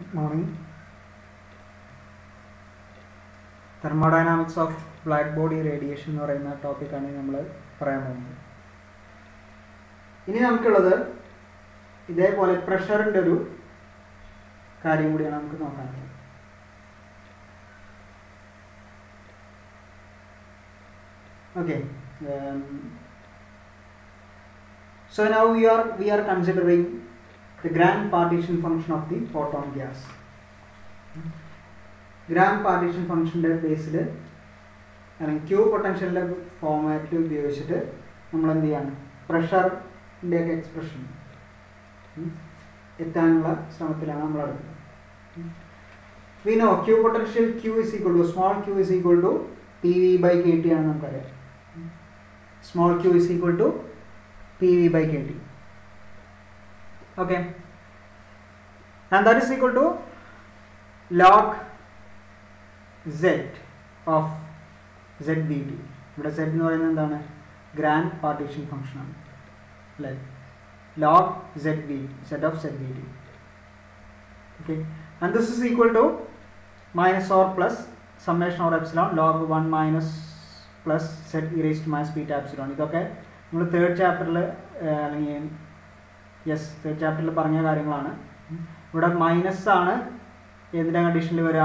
good morning thermodynamics of black body radiation എന്ന് പറയുന്ന ടോപ്പിക്കാണ് നമ്മൾ പറയാൻ പോകുന്നത് ഇനി നമുക്കുള്ളത് ഇതേപോലെ പ്രഷറിൻ്റെ ഒരു കാര്യം കൂടിയാണ് നമുക്ക് നോക്കാനുള്ളത് okay so now we are we are considering the grand partition function of the photon gas grand partition ഫംഗ്ഷൻ്റെ ബേസിൽ അല്ലെങ്കിൽ ക്യൂ പൊട്ടൻഷ്യലിൻ്റെ ഫോമാറ്റിൽ ഉപയോഗിച്ചിട്ട് നമ്മൾ എന്ത് ചെയ്യാണ് പ്രഷറിൻ്റെ ഒക്കെ എക്സ്പ്രഷൻ എത്താനുള്ള ശ്രമത്തിലാണ് നമ്മൾ അടുത്തത് we know Q potential Q is equal to small Q is equal to P V by K T ആണ് നമുക്കറിയാം small Q is equal to P V by K T okay and that is equal to log Z of Z B T ഇവിടെ Z എന്ന് പറയുന്നത് എന്താണ് grand partition ഫംഗ്ഷനാണ് അല്ലേ log Z B Z of Z B T okay and this is equal to minus or plus summation or epsilon log one minus plus Z e raised minus beta epsilon ഇതൊക്കെ നമ്മൾ third ചാപ്റ്ററിൽ അല്ലെങ്കിൽ yes third ചാപ്റ്ററിൽ പറഞ്ഞ കാര്യങ്ങളാണ് ഇവിടെ minus ആണ് ഏതിൻ്റെ കണ്ടീഷനിൽ വരിക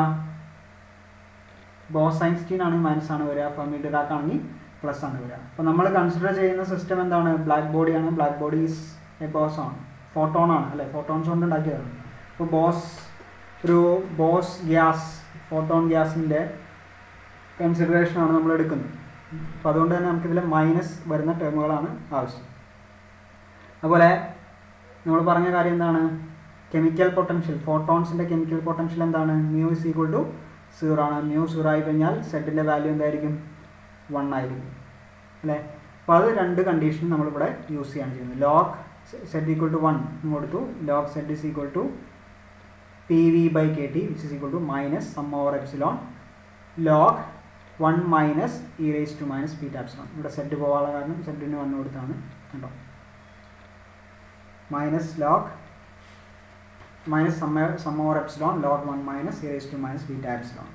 ബോസ് ഐൻസ്റ്റീൻ ആണെങ്കിൽ മൈനസ് ആണ് വരിക ഫെർമി ഡിറാക്ക് ആണെങ്കിൽ പ്ലസ് ആണ് വരിക അപ്പോൾ നമ്മൾ കൺസിഡർ ചെയ്യുന്ന സിസ്റ്റം എന്താണ് ബ്ലാക്ക് ബോഡിയാണ് black body is a Bose ആണ് ഫോട്ടോൺ ആണ് അല്ലേ ഫോട്ടോൺസ് കൊണ്ട് ഉണ്ടാക്കിയതാണ് അപ്പോൾ ബോസ് ഒരു ബോസ് ഗ്യാസ് ഫോട്ടോൺ ഗ്യാസിൻ്റെ കൺസിഡറേഷനാണ് നമ്മൾ എടുക്കുന്നത് അപ്പോൾ അതുകൊണ്ട് തന്നെ നമുക്കിതിൽ മൈനസ് വരുന്ന ടേമുകളാണ് ആവശ്യം അതുപോലെ നമ്മൾ പറഞ്ഞ കാര്യം എന്താണ് കെമിക്കൽ പൊട്ടൻഷ്യൽ ഫോട്ടോൺസിൻ്റെ കെമിക്കൽ പൊട്ടൻഷ്യൽ എന്താണ് mu is equal to zero ആണ് മ്യൂ സീറോ ആയി കഴിഞ്ഞാൽ സെഡിൻ്റെ വാല്യൂ എന്തായിരിക്കും വൺ ആയിരിക്കും അല്ലേ അപ്പോൾ അത് രണ്ട് കണ്ടീഷൻ നമ്മളിവിടെ യൂസ് ചെയ്യാണ് ചെയ്യുന്നത് log Z equal to one കൊടുത്തു log Z is equal to P V by K T which is equal to minus sum over epsilon log one minus e raise to minus beta epsilon ഇവിടെ Z പോകാനുള്ള കാരണം സെഡിന് one കൊടുത്താണ് കേട്ടോ minus log minus sum over epsilon log one minus e raise to minus beta epsilon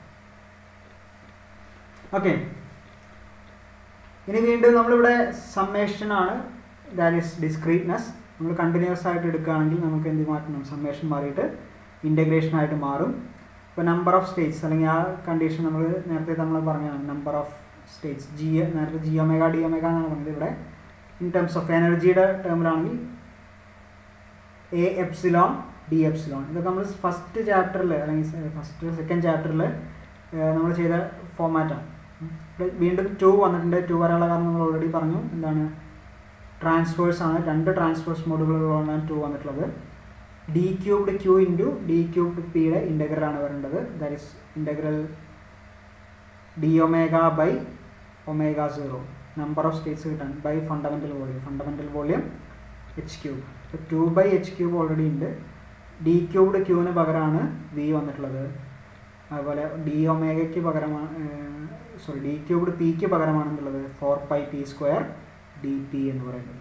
okay ഇനി വീണ്ടും നമ്മളിവിടെ summation ആണ് ദാറ്റ് ഈസ് ഡിസ്ക്രീറ്റ്നെസ് നമ്മൾ കണ്ടിന്യൂസ് ആയിട്ട് എടുക്കുകയാണെങ്കിൽ നമുക്ക് എന്ത് മാറ്റണം സമ്മേഷൻ മാറിയിട്ട് ഇൻ്റഗ്രേഷൻ ആയിട്ട് മാറും ഇപ്പോൾ നമ്പർ ഓഫ് സ്റ്റേറ്റ്സ് അല്ലെങ്കിൽ ആ കണ്ടീഷൻ നമ്മൾ നേരത്തെ നമ്മൾ പറഞ്ഞതാണ് നമ്പർ ഓഫ് സ്റ്റേറ്റ്സ് ജി നേരത്തെ ജി ഒമേഗ ഡി ഒമേഗ എന്നാണ് പറഞ്ഞത് ഇവിടെ ഇൻ ടേംസ് ഓഫ് എനർജിയുടെ ടേമിലാണെങ്കിൽ എ എപ്സിലോൺ ഡി എപ്സിലോൺ ഇതൊക്കെ നമ്മൾ ഫസ്റ്റ് ചാപ്റ്ററിൽ അല്ലെങ്കിൽ ഫസ്റ്റ് സെക്കൻഡ് ചാപ്റ്ററിൽ നമ്മൾ ചെയ്ത ഫോമാറ്റാണ് വീണ്ടും ടു വന്നിട്ടുണ്ട് ടു വരാനുള്ള കാരണം നമ്മൾ ഓൾറെഡി പറഞ്ഞു എന്താണ് ട്രാൻസ്ഫേഴ്സ് ആണ് രണ്ട് ട്രാൻസ്ഫേഴ്സ് മോഡുകളുള്ളതാണ് ടു വന്നിട്ടുള്ളത് D cubed Q into D cubed പിയുടെ ഇൻ്റഗ്രൽ ആണ് വരേണ്ടത് that is integral D omega by omega zero number of states കിട്ടാൻ by fundamental volume fundamental volume H cube ഇപ്പോൾ two by H cube already ഉണ്ട് D cubed ക്യൂവിന് പകരമാണ് V വന്നിട്ടുള്ളത് അതുപോലെ ഡി ഒമേഗയ്ക്ക് പകരമാണ് സോറി ഡി ക്യൂബ്ഡ് പിക്ക് പകരമാണെന്നുള്ളത് four pi P square D P എന്ന് പറയുന്നത്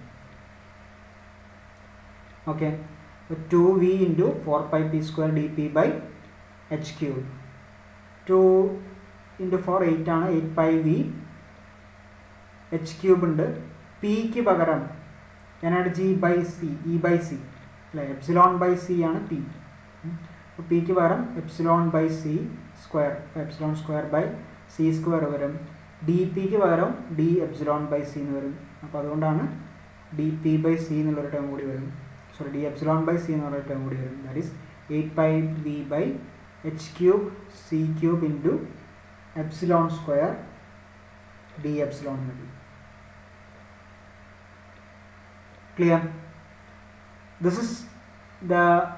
okay two V into four pi P square D P by H cube two into four eight ആണ് eight pi V H cube ഉണ്ട് പിക്ക് പകരം energy by C E by C അല്ലേ epsilon by C ആണ് P അപ്പോൾ പിക്ക് പകരം epsilon by C square epsilon square by C square വരും ഡി പിക്ക് പകരം ഡി എപ്സിലോൺ ബൈ സി എന്ന് വരും അപ്പോൾ അതുകൊണ്ടാണ് ഡി പി ബൈ സി എന്നുള്ളൊരു ടേം കൂടി വരും sorry D epsilon by C എന്നുള്ള ടേം കൂടി വരും that is eight pi V by H cube C cube into epsilon square D epsilon മതി clear this is the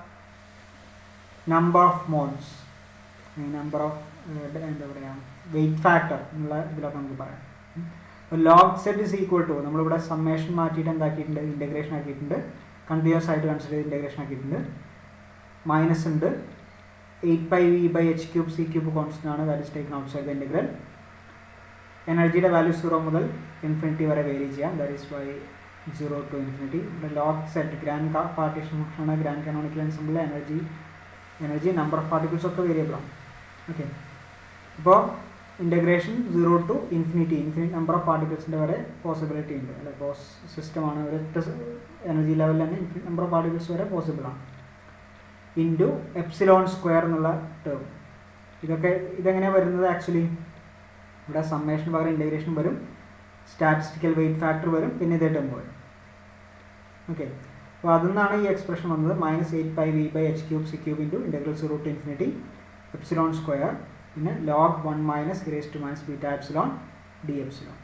number of modes number of എന്താ പറയുക weight factor എന്നുള്ള ഇതിലൊക്കെ നമുക്ക് പറയാം log Z is equal to നമ്മളിവിടെ summation മാറ്റിയിട്ട് എന്താക്കിയിട്ടുണ്ട് ഇൻ്റഗ്രേഷൻ ആക്കിയിട്ടുണ്ട് കണ്ടിന്യൂസ് ആയിട്ട് കൺസിഡർ ചെയ്ത് ഇൻ്റഗ്രേഷൻ ആക്കിയിട്ടുണ്ട് മൈനസ് ഉണ്ട് eight by V by H cube C cube constant ആണ് that is taken outside the integral എനർജിയുടെ വാല്യൂ സീറോ മുതൽ ഇൻഫിനിറ്റി വരെ വേരി ചെയ്യാം that is by zero to infinity log Z grand partition ഫംഗ്ഷനാണ് grand canonical ensemble energy energy number of particles ഒക്കെ variable ആണ് okay അപ്പോൾ integration zero to infinity infinite number of പാർട്ടിക്കിൾസിൻ്റെ വരെ possibility ഉണ്ട് അല്ലെ പോസ് സിസ്റ്റമാണ് ഒരൊറ്റ എനർജി ലെവലിൽ തന്നെ ഇൻഫിനിറ്റ് നമ്പർ ഓഫ് പാർട്ടിക്കിൾസ് വരെ പോസിബിൾ ആണ് ഇൻറ്റു എപ്സിലോൺ സ്ക്വയർ എന്നുള്ള ടേം ഇതൊക്കെ ഇതെങ്ങനെയാണ് വരുന്നത് ആക്ച്വലി ഇവിടെ സമ്മേഷൻ പകരം ഇൻ്റഗ്രേഷൻ വരും സ്റ്റാറ്റിസ്റ്റിക്കൽ വെയിറ്റ് ഫാക്ടർ വരും പിന്നെ ഇതേ ടേം വരും ഓക്കെ അപ്പോൾ അതിൽ നിന്നാണ് ഈ എക്സ്പ്രഷൻ വന്നത് minus eight by V by H cube C cube into integral zero to infinity epsilon square പിന്നെ log one minus e raise to minus beta epsilon D epsilon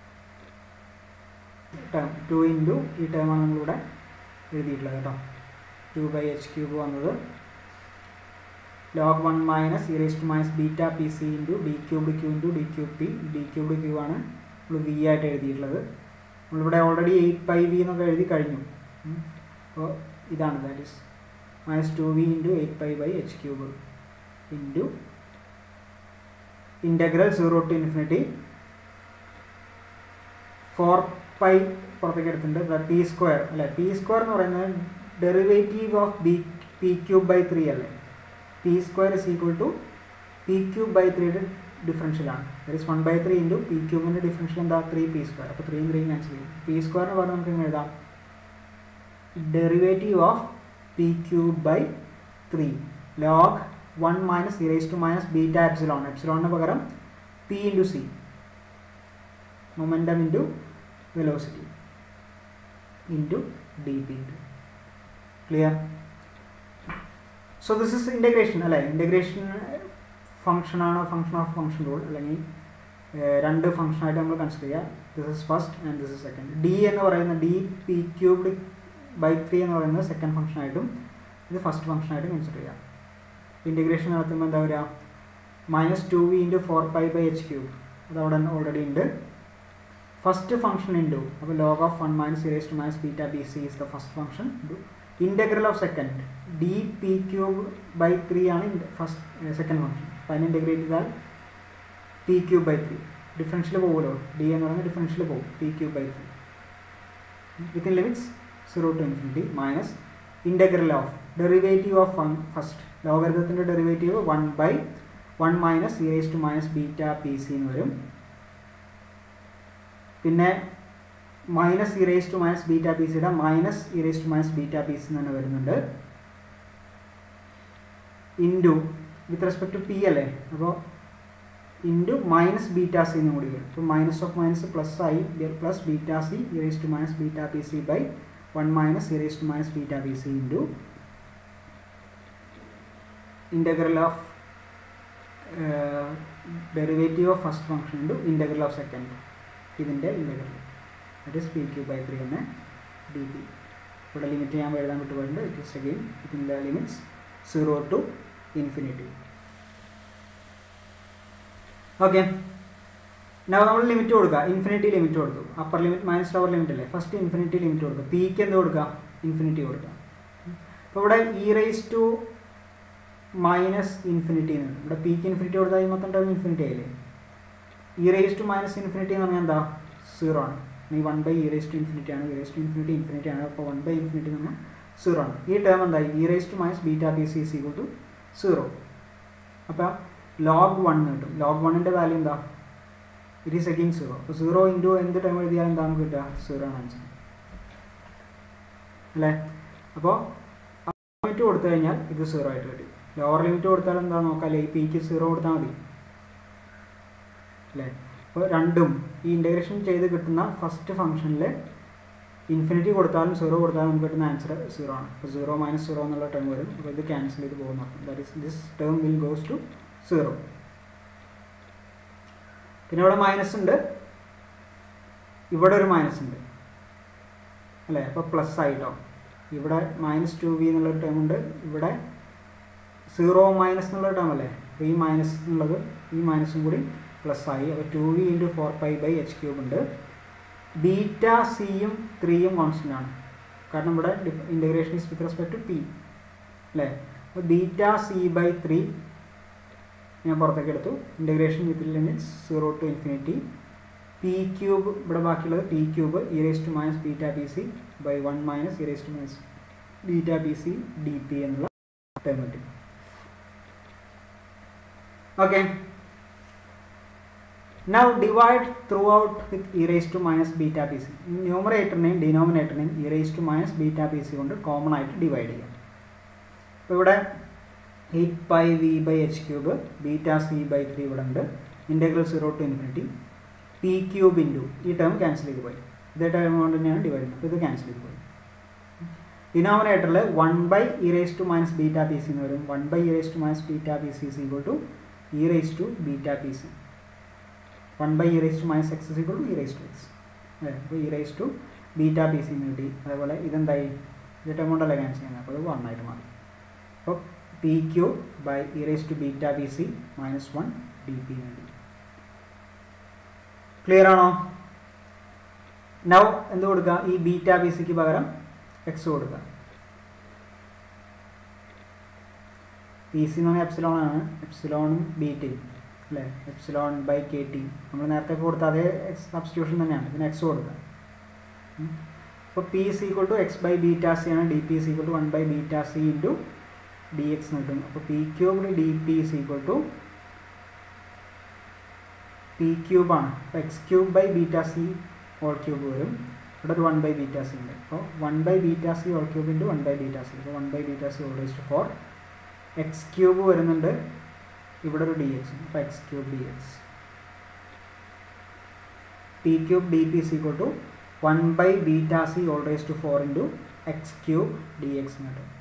term two into ഈ ടേമാണ് നമ്മളിവിടെ എഴുതിയിട്ടുള്ളത് കേട്ടോ ടു ബൈ എച്ച് ക്യൂബ് വന്നത് log one minus e raise to minus beta P C into D cubed Q into D cube P D cubed Q ആണ് നമ്മൾ V ആയിട്ട് എഴുതിയിട്ടുള്ളത് നമ്മളിവിടെ ഓൾറെഡി എയ്റ്റ് പൈ വി എന്നൊക്കെ എഴുതി കഴിഞ്ഞു അപ്പോൾ ഇതാണ് that is minus two V into eight pi by H cube into integral zero to infinity four pi പുറത്തേക്ക് എടുത്തിട്ടുണ്ട് പി സ്ക്വയർ അല്ലേ പി സ്ക്വയർ എന്ന് പറയുന്നത് derivative of B P cube by three അല്ലേ P square is equal to P cube by three ഡിഫറൻഷ്യലാണ് that is one by three into P ക്യൂബിൻ്റെ differential എന്താ three P square അപ്പോൾ ത്രീയും ത്രീയും ക്യാൻസൽ ചെയ്യും പി സ്ക്വയറിന് പറഞ്ഞാൽ നമുക്ക് എങ്ങനെ എഴുതാം derivative of P cube by three log one minus e raise to minus beta epsilon എപ്സിലോണിന് പകരം P into C momentum into velocity into D P into clear so this is integration അല്ലേ integration function ആണോ function of function rule അല്ലെങ്കിൽ രണ്ട് ഫംഗ്ഷനായിട്ട് നമ്മൾ consider ചെയ്യുക this is first and this is second D എന്ന് പറയുന്ന D P cubed by three എന്ന് പറയുന്നത് സെക്കൻഡ് ഫംഗ്ഷനായിട്ടും ഇത് ഫസ്റ്റ് ഫംഗ്ഷനായിട്ടും കൺസിഡർ ചെയ്യാം ഇൻ്റഗ്രേഷൻ നടത്തുമ്പോൾ എന്താ വരിക minus two V into four pi by H cube അത് അവിടെ ഓൾറെഡി ഉണ്ട് ഫസ്റ്റ് ഫംഗ്ഷൻ ഇൻറ്റു അപ്പോൾ log of one minus e raise to minus beta B C is the first function into integral of second D P cube by three ആണ് first second function അപ്പോൾ അതിന് integrate ചെയ്താൽ P cube by three differential പോകുമല്ലോ D എന്ന് പറയുന്നത് differential പോകും P cube by three within limits zero to infinity minus integral of derivative of one first ലോഗരിതത്തിൻ്റെ derivative one by one minus e raise to minus beta P C എന്ന് വരും പിന്നെ minus e raise to minus beta P സിയുടെ minus e raise to minus beta P C തന്നെ വരുന്നുണ്ട് into with respect to P അല്ലേ അപ്പോൾ into minus beta C എന്ന് കൂടി വരും അപ്പോൾ മൈനസ് ഓഫ് മൈനസ് പ്ലസ് ആയി plus beta C e raise to minus beta P C by one minus e raise to minus beta P C into integral of uh, derivative of first function into integral of second ഇതിൻ്റെ integral that is P cube by three തന്നെ D P ഇവിടെ limit ഞാൻ എഴുതാൻ വിട്ടുപോയിട്ടുണ്ട് it is again within the limits zero to infinity okay നമ്മൾ limit കൊടുക്കുക infinity limit കൊടുത്തു upper limit minus lower limit അല്ലേ ഫസ്റ്റ് ഇൻഫിനിറ്റി ലിമിറ്റ് കൊടുക്കുക പിക്ക് എന്ത് കൊടുക്കുക ഇൻഫിനിറ്റി കൊടുക്കുക അപ്പോൾ ഇവിടെ e raise to minus infinity എന്ന് ഇവിടെ പീക്ക് ഇൻഫിനിറ്റി കൊടുത്താൽ മൊത്തം ടൈം ഇൻഫിനിറ്റി ആയില്ലേ e raise to minus infinity എന്ന് പറഞ്ഞാൽ എന്താ സീറോ ആണ് ഈ one by e raise to infinity ആണ് e raise to infinity infinity ആണ് അപ്പോൾ വൺ ബൈ ഇൻഫിനിറ്റി എന്ന് പറഞ്ഞാൽ സീറോ ആണ് ഈ ടേം എന്തായി e raise to minus beta B C C to zero അപ്പോൾ ലോഗ് വൺ കിട്ടും ലോഗ് വണ്ണിൻ്റെ വാല്യൂ എന്താ ഇറ്റ് ഈസ് അഗെയിൻ സീറോ അപ്പോൾ സീറോ ഇൻറ്റു എന്ത് ടൈം എഴുതിയാൽ എന്താണ് കിട്ടുക സീറോ ആണ് ആൻസർ അല്ലേ അപ്പോൾ ലിമിറ്റ് കൊടുത്തു കഴിഞ്ഞാൽ ഇത് സീറോ ആയിട്ട് കിട്ടും ലോവർ ലിമിറ്റ് കൊടുത്താൽ എന്താ നോക്കാം അല്ലേ ഈ പിക്ക് സീറോ കൊടുത്താൽ മതി അല്ലേ അപ്പോൾ രണ്ടും ഈ ഇൻ്റഗ്രേഷൻ ചെയ്ത് കിട്ടുന്ന ഫസ്റ്റ് ഫംഗ്ഷനിൽ ഇൻഫിനിറ്റി കൊടുത്താലും സീറോ കൊടുത്താലും നമുക്ക് കിട്ടുന്ന ആൻസർ സീറോ ആണ് അപ്പോൾ സീറോ മൈനസ് സീറോ എന്നുള്ള ടേം വരും അപ്പോൾ ഇത് ക്യാൻസൽ ചെയ്ത് പോകുന്ന that is this term will goes to zero പിന്നെ ഇവിടെ മൈനസ് ഉണ്ട് ഇവിടെ ഒരു മൈനസ് ഉണ്ട് അല്ലേ അപ്പോൾ പ്ലസ് ആയിട്ടോ ഇവിടെ മൈനസ് ടു വി എന്നുള്ളൊരു ടേം ഉണ്ട് ഇവിടെ സീറോ മൈനസ് എന്നുള്ള ടേം അല്ലേ അപ്പോൾ ഈ മൈനസ് എന്നുള്ളത് ഈ മൈനസും കൂടി പ്ലസ് ആയി അപ്പോൾ two V into four pi by H cube ഉണ്ട് ബീറ്റ സിയും ത്രീയും കോൺസ്റ്റൻ്റ് ആണ് കാരണം ഇവിടെ integration is with respect to P അല്ലേ അപ്പോൾ ബീറ്റ സി ബൈ ത്രീ ഞാൻ പുറത്തേക്ക് എടുത്തു integration with limits zero to infinity P cube ഇവിടെ ബാക്കിയുള്ളത് P cube e raise to minus beta P C by one minus e raise to minus beta P C D P എന്നുള്ള term കിട്ടി okay now divide through throughout with e raise to minus beta P C ന്യൂമറേറ്ററിനെയും ഡിനോമിനേറ്ററിനെയും e raise to minus beta P C കൊണ്ട് common ആയിട്ട് divide ചെയ്യാം അപ്പോൾ ഇവിടെ eight pi V by H cube beta C by three ഇവിടെ ഉണ്ട് integral zero to infinity P cube into ഈ ടേം ക്യാൻസൽ ചെയ്ത് പോയി ഇതേ ടേം കൊണ്ട് തന്നെയാണ് ഡിവൈഡ് ചെയ്യുന്നത് അപ്പോൾ ഇത് ക്യാൻസൽ ചെയ്ത് പോയി ഡിനോമിനേറ്ററിൽ one by e raise to minus beta P C എന്ന് വരും one by e raise to minus beta P C is equal to e raise to beta P C one by e raise to minus X is equal to e raise to X അല്ലേ അപ്പോൾ e raise to beta P C എന്ന് കിട്ടി അതേപോലെ ഇതെന്തായി ഇത് term കൊണ്ടല്ലേ cancel ചെയ്യുന്നത് അപ്പോൾ ഇത് വൺ ആയിട്ട് മാറി അപ്പോൾ P cube by e raise to beta P C minus one D P വേണ്ടി ക്ലിയർ ആണോ നൗ എന്ത് കൊടുക്കുക ഈ ബീറ്റ പി സിക്ക് പകരം എക്സ് കൊടുക്കുക പി സി എന്ന് പറഞ്ഞാൽ എപ്സിലോൺ ആണ് എപ്സിലോണും ബീറ്റയും അല്ലേ എപ്സിലോൺ ബൈ കെ ടി നമ്മൾ നേരത്തെ കൊടുത്ത അതേ സബ്സ്റ്റിറ്റ്യൂഷൻ തന്നെയാണ് ഇതിന് എക്സ് കൊടുക്കുക അപ്പോൾ P is equal to X by beta C ആണ് D P is equal to one by beta C into D X എന്ന് കിട്ടും അപ്പോൾ P cube D P is equal to P ക്യൂബാണ് അപ്പോൾ X cube by beta C whole cube വരും ഇവിടെ ഒരു one by beta C ഉണ്ട് അപ്പോൾ one by beta C whole cube into one by beta C അപ്പോൾ one by beta C whole to four X cube വരുന്നുണ്ട് ഇവിടെ ഒരു D X അപ്പോൾ X cube D X P cube D P C to one by beta C whole raise to four into X cube D X എന്ന് കിട്ടും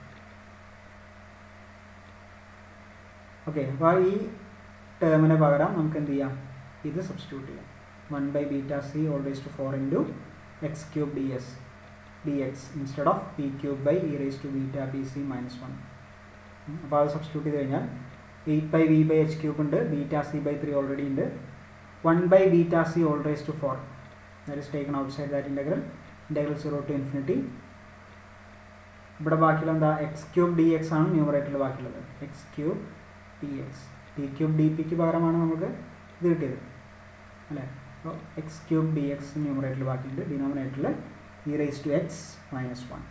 okay അപ്പോൾ ഈ ടേമിന് പകരം നമുക്ക് എന്ത് ചെയ്യാം ഇത് സബ്സ്റ്റിറ്റ്യൂട്ട് ചെയ്യാം one by beta C whole raise to four into X cube D S D X instead of P cube by e raise to beta B C minus one അപ്പോൾ അത് സബ്സ്റ്റിറ്റ്യൂട്ട് ചെയ്ത് കഴിഞ്ഞാൽ eight by V by H cube ഉണ്ട് beta C by three already ഉണ്ട് one by beta C whole raise to four that is taken outside that integral integral zero to infinity ഇവിടെ ബാക്കിയുള്ള എന്താ X cube D X ആണ് ന്യൂമറേറ്ററിൽ ബാക്കിയുള്ളത് X cube D X D cube D പിക്ക് പകരമാണ് നമുക്ക് ഇത് കിട്ടിയത് അല്ലേ അപ്പോൾ എക്സ് ക്യൂബ് ഡി എക്സ് ന്യൂമറേറ്ററിൽ ബാക്കിയുണ്ട് ഡിനോമിനേറ്ററിൽ e raise to X minus one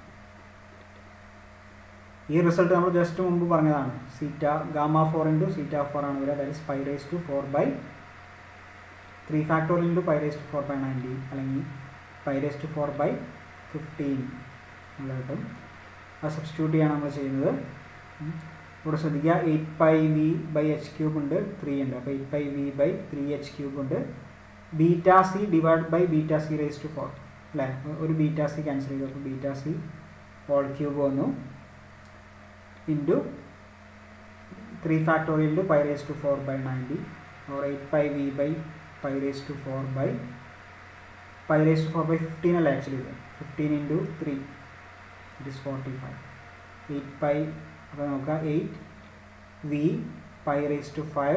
ഈ റിസൾട്ട് നമ്മൾ ജസ്റ്റ് മുമ്പ് പറഞ്ഞതാണ് zeta gamma four into zeta four ആണ് വരിക that is pi raise to four by three factorial into pi raise to four by ninety അല്ലെങ്കിൽ pi raise to four by fifteen എന്നുള്ള കിട്ടും അത് സബ്സ്റ്റിറ്റ്യൂട്ട് ചെയ്യാണ് നമ്മൾ ചെയ്യുന്നത് ഇവിടെ ശ്രദ്ധിക്കുക eight pi V by H cube ഉണ്ട് ത്രീ ഉണ്ട് അപ്പോൾ eight pi V by three H cube ഉണ്ട് beta C divide by beta C raise to four അല്ലേ ഒരു ബീറ്റ സി ക്യാൻസൽ ചെയ്തു അപ്പോൾ ബീറ്റ സി ഹോൾ ക്യൂബ് വന്നു into three factorial into pi raise to four by ninety or eight pi V by pi raise to four by pi raise to four by fifteen അല്ല actually ഇത് fifteen into three it is forty five eight pi അപ്പോൾ നോക്കുക eight V pi raise to five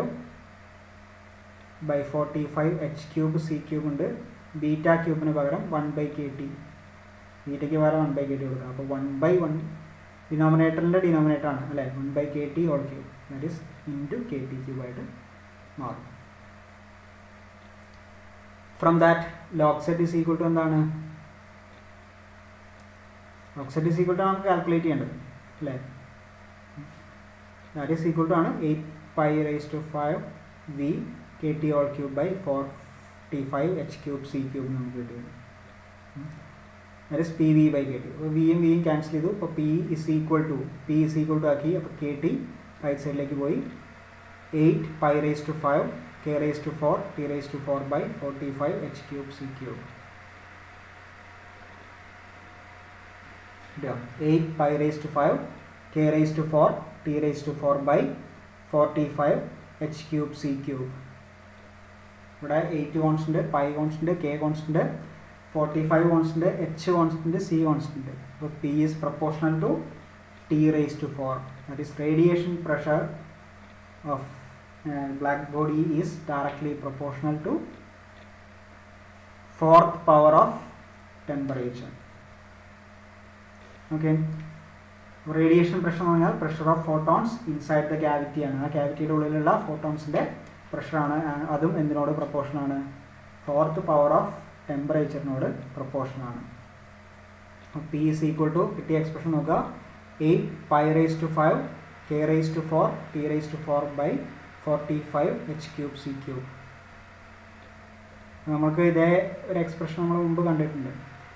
by forty five H cube C cube ഉണ്ട് beta ക്യൂബിന് പകരം one by K T ബീറ്റയ്ക്ക് പകരം one by K T കൊടുക്കുക അപ്പോൾ one by one ഡിനോമിനേറ്ററിൻ്റെ ഡിനോമിനേറ്റർ ആണ് അല്ലേ one by K T whole cube that is into K T ക്യൂബായിട്ട് മാറും from that lock set is equal to എന്താണ് lock set is equal to നമുക്ക് calculate ചെയ്യേണ്ടത് അല്ലേ ദാറ്റ് ഈസ് ഈക്വൽ ടു ആണ് eight pi raise to five V K T whole cube by forty five H cube C cube നമുക്ക് കിട്ടിയത് that is P V by K T അപ്പോൾ വിയും വിയും cancel ചെയ്തു അപ്പോൾ P is equal to P is equal to ആക്കി അപ്പോൾ K T right സൈഡിലേക്ക് പോയി eight pi raise to five K raise to four T raise to four by forty five H cube C cube eight pi raise to five K raise to four T raise to four by forty five H cube C cube ഇവിടെ eight constant pi constant K constant forty five constant H constant C constant അപ്പോൾ P is proportional to T raise to four that is radiation pressure of black body is directly proportional to fourth power of temperature okay radiation pressure എന്ന് പറഞ്ഞാൽ pressure of photons inside the cavity ആണ് ആ ക്യാവിറ്റിയുടെ ഉള്ളിലുള്ള ഫോട്ടോൺസിൻ്റെ പ്രഷറാണ് അതും എന്തിനോട് പ്രപ്പോർഷനാണ് ഫോർത്ത് പവർ ഓഫ് ടെമ്പറേച്ചറിനോട് പ്രപ്പോർഷനാണ് പി ഇസ് ഈക്വൽ ടു കിട്ടിയ എക്സ്പ്രഷൻ നോക്കുക eight pi raise to five K raise to four T raise to four by forty five H cube C cube നമുക്ക് ഇതേ ഒരു എക്സ്പ്രഷൻ നമ്മൾ മുമ്പ് കണ്ടിട്ടുണ്ട്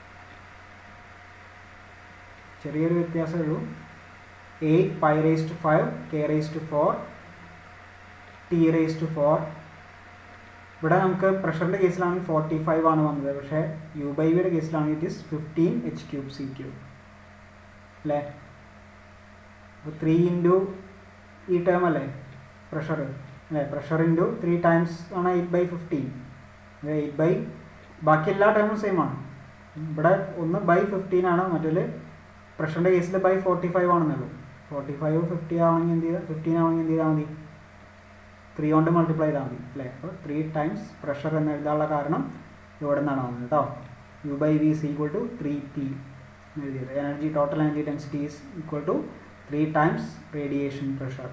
ചെറിയൊരു വ്യത്യാസമേ ഉള്ളൂ eight pi raise to five K raise to four T raise to four ഇവിടെ നമുക്ക് പ്രഷറിൻ്റെ കേസിലാണെങ്കിൽ ഫോർട്ടി ഫൈവ് ആണ് വന്നത് പക്ഷേ യു ബൈ വിയുടെ കേസിലാണെങ്കിൽ it is fifteen H cube C cube അല്ലേ അപ്പോൾ ത്രീ ഇൻറ്റു ഈ ടേം അല്ലേ പ്രഷർ അല്ലേ പ്രഷർ ഇൻറ്റു ത്രീ ടൈംസ് ആണ് eight by fifteen eight by ബാക്കി എല്ലാ ടേമും സെയിം ആണ് ഇവിടെ ഒന്ന് ബൈ ഫിഫ്റ്റീൻ ആണ് മറ്റേല് പ്രഷറിൻ്റെ കേസിൽ ബൈ ഫോർട്ടി ഫൈവ് ആണെന്നുള്ളൂ ഫോർട്ടി ഫൈവ് ഫിഫ്റ്റി ആണെങ്കിൽ എന്ത് ചെയ്താൽ ഫിഫ്റ്റീൻ ആണെങ്കിൽ എന്ത് ചെയ്താൽ മതി ത്രീ കൊണ്ട് മൾട്ടിപ്ലൈ ചെയ്താൽ മതി അല്ലേ അപ്പോൾ ത്രീ ടൈംസ് പ്രഷർ എന്ന് എഴുതാനുള്ള കാരണം ഇവിടെ നിന്നാണ് വന്നത് കേട്ടോ U by V is equal to three P എഴുതിയത് energy total energy density is equal to three times radiation pressure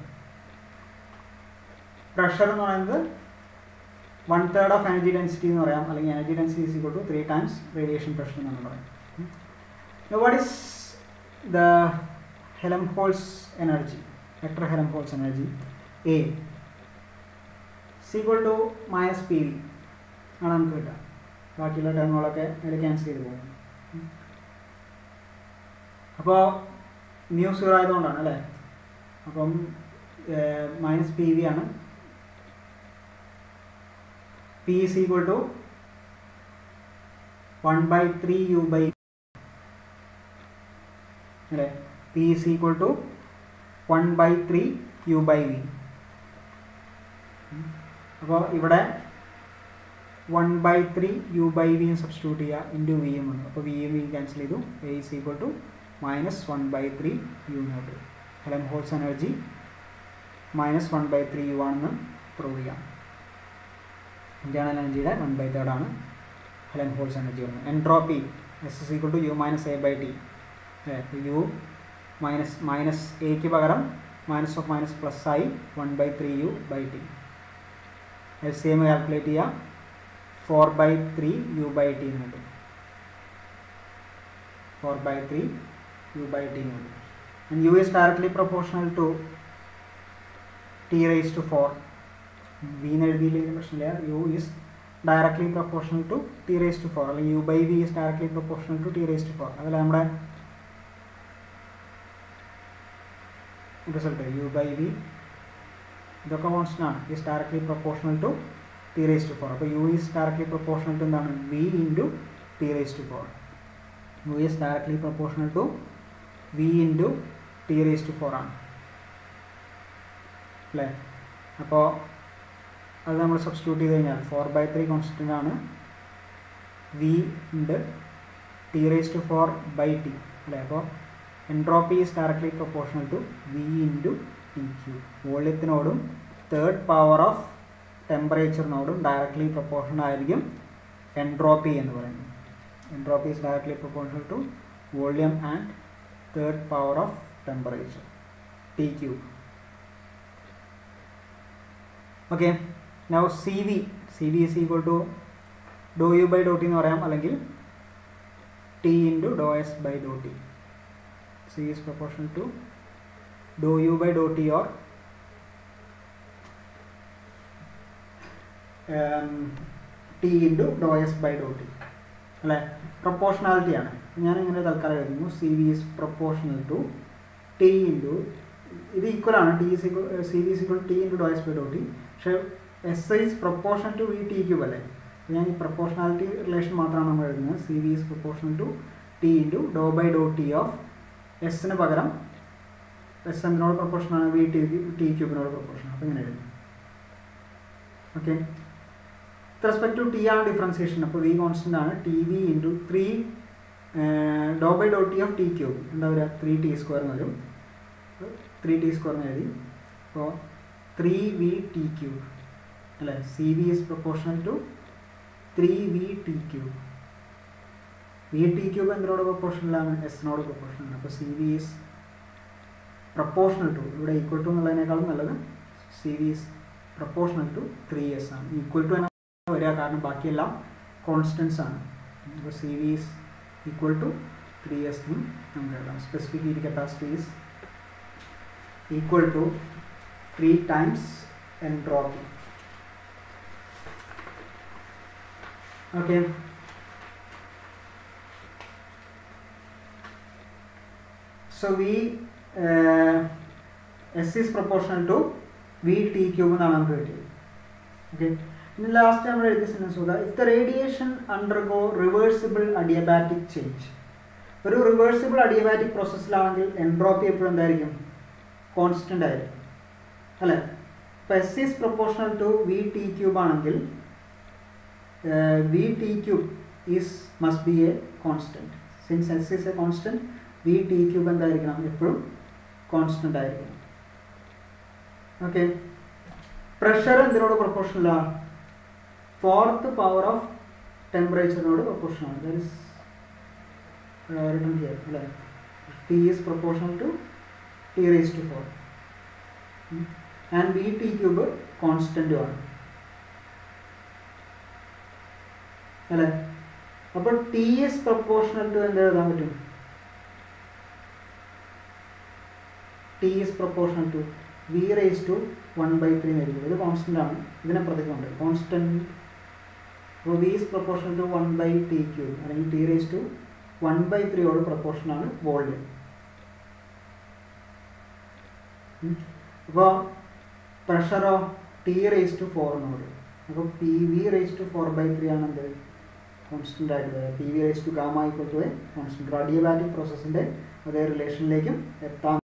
pressure എന്ന് പറയുന്നത് one third of energy density എന്ന് പറയാം അല്ലെങ്കിൽ energy density is equal to three times radiation pressure എന്നാണ് പറയാം what is the Helmholtz energy vector Helmholtz energy A is equal to minus P V ആണ് നമുക്ക് കിട്ടുക ബാക്കിയുള്ള ടേമുകളൊക്കെ അതിൽ ക്യാൻസൽ ചെയ്ത് പോകും അപ്പോൾ ന്യൂ സീറോ ആയതുകൊണ്ടാണ് അല്ലേ അപ്പം മൈനസ് പി വി ആണ് P is equal to one by three U by അല്ലേ P is equal to one by three U by V അപ്പോൾ ഇവിടെ one by three U by വിയും സബ്സ്റ്റിറ്റ്യൂട്ട് ചെയ്യുക ഇൻറ്റു വിയും വന്നു അപ്പോൾ വിയും വിയും ക്യാൻസൽ ചെയ്തു A is equal to minus one by three U not Helmholtz energy minus one by three U ആണെന്ന് പ്രൂവ് ചെയ്യാം ഇന്റേണൽ എനർജിയുടെ വൺ ബൈ തേർഡ് ആണ് ഹെലൻ ഹോൾസ് എനർജി വരുന്നത് entropy S is equal to U minus A by T U minus minus എക്ക് പകരം minus of minus plus ആയി one by three U by T L C M calculate ചെയ്യുക four by three U by T എന്ന് കിട്ടും four by three U by T എന്ന് കിട്ടും and U is directly proportional to T raise to four V എന്ന് എഴുതിയില്ലെങ്കിൽ പ്രശ്നമില്ല U is directly proportional to T raise to four അല്ലെങ്കിൽ U by V is directly proportional to T raise to four അതിൽ നമ്മുടെ result U by V ഇതൊക്കെ constant ആണ് is directly proportional to T raise to four അപ്പോൾ U is directly proportional to എന്താണ് V into T raise to four U is directly proportional to V into T raise to four ആണ് അല്ലേ അപ്പോൾ അത് നമ്മൾ substitute ചെയ്ത് കഴിഞ്ഞാൽ four by three constant ആണ് വി ഉണ്ട് T raise to four by T അല്ലേ അപ്പോൾ entropy is directly proportional to V into T cube വോള്യത്തിനോടും തേർഡ് പവർ ഓഫ് ടെമ്പറേച്ചറിനോടും ഡയറക്ട്ലി പ്രൊപ്പോർഷണൽ ആയിരിക്കും എൻട്രോപ്പി എന്ന് പറയുന്നത് entropy is directly proportional to volume and third power of temperature T cube okay now C V C V is equal to do U by do T എന്ന് പറയാം അല്ലെങ്കിൽ T into do S by do T C is proportional to do U by do T or T into do S by do T അല്ലേ proportionality ആണ് ഞാൻ ഇങ്ങനെ തൽക്കാലം എഴുതുന്നു C V is proportional to T into ഇത് equal ആണ് T is equal C V is equal T into do S by do T പക്ഷേ S I is proportional to V T cube അല്ലേ ഞാൻ ഈ പ്രൊപ്പോർഷണാലിറ്റി റിലേഷൻ മാത്രമാണ് നമ്മൾ എഴുതുന്നത് C V is proportional to T into do by do T of എസിന് പകരം S എന്തിനോട് പ്രൊപ്പോർഷനാണ് വി ടി ടി ക്യൂബിനോട് പ്രൊപ്പോർഷൻ അപ്പോൾ ഇങ്ങനെ എഴുതും okay with respect to T ആണ് ഡിഫറൻസിയേഷൻ അപ്പോൾ വി കോൺസ്റ്റൻ്റ് ആണ് T V into three do by do T of T cube എന്താ പറയുക ത്രീ ടി സ്ക്വയർ എന്ന് വരും ത്രീ ടി സ്ക്വയർ എന്ന് എഴുതി അപ്പോൾ ത്രീ വി ടി ക്യൂബ് അല്ലേ C V is proportional to three V T cube V T cube എന്തിനോട് പ്രൊപ്പോർഷണലാണ് എസിനോട് പ്രൊപ്പോർഷണലാണ് അപ്പോൾ C V is proportional to ഇവിടെ ഈക്വൽ ടു എന്നുള്ളതിനേക്കാളും നല്ലത് C V is proportional to three S ആണ് ഈക്വൽ ടു എന്നാണ് വരിക കാരണം ബാക്കിയെല്ലാം കോൺസ്റ്റൻസ് ആണ് അപ്പോൾ C V is equal to three S എന്നും നമുക്ക് എഴുതാം specific heat capacity is equal to three times entropy okay so V S is proportional to V T cube എന്നാണ് നമുക്ക് കിട്ടിയത് ഓക്കെ ഇനി ലാസ്റ്റ് നമ്മൾ എഴുതിയ സെൻറ്റൻസ് നോക്കുക if the radiation undergo reversible adiabatic change ഒരു റിവേഴ്സിബിൾ അഡിയബാറ്റിക് പ്രോസസ്സിലാണെങ്കിൽ entropy എപ്പോഴും എന്തായിരിക്കും കോൺസ്റ്റൻ്റ് ആയിരിക്കും അല്ലേ ഇപ്പോൾ S is proportional to V T cube ആണെങ്കിൽ V T cube is must be a constant since S is a constant V T cube എന്തായിരിക്കണം എപ്പോഴും കോൺസ്റ്റൻ്റ് ആയിരിക്കണം ഓക്കെ പ്രഷർ എന്തിനോട് പ്രൊപ്പോർഷണലാണ് ഫോർത്ത് പവർ ഓഫ് ടെമ്പറേച്ചറിനോട് പ്രൊപ്പോർഷനാണ് ദാറ്റ് ഇസ് റിട്ടൺ ഹിയർ അല്ലേ T is proportional to T raise to four and V T cube കോൺസ്റ്റൻറ്റും ആണ് അല്ലേ അപ്പോൾ ടി ഈസ് പ്രൊപ്പോർഷണൽ ടു എന്ത് എഴുതാൻ പറ്റും T is proportional to V raise to one by three എന്നായിരിക്കും ഇത് കോൺസ്റ്റൻ്റ് ആണ് ഇതിനപ്പുറത്തേക്ക് ഉണ്ട് കോൺസ്റ്റൻറ്റ് അപ്പോൾ V is proportional to one by T cube അല്ലെങ്കിൽ T raise to one by ത്രീയോട് പ്രൊപ്പോർഷനാണ് വോള്യം അപ്പോൾ പ്രഷറോ ടി റേസ് ടു ഫോറിനോട് അപ്പോൾ P V raise to four by three ആണ് എന്ത് കോൺസ്റ്റൻ്റ് ആയിട്ട് വരിക P V raise to gamma equal to a constant adiabatic പ്രോസസ്സിൻ്റെ അതേ റിലേഷനിലേക്കും എത്താം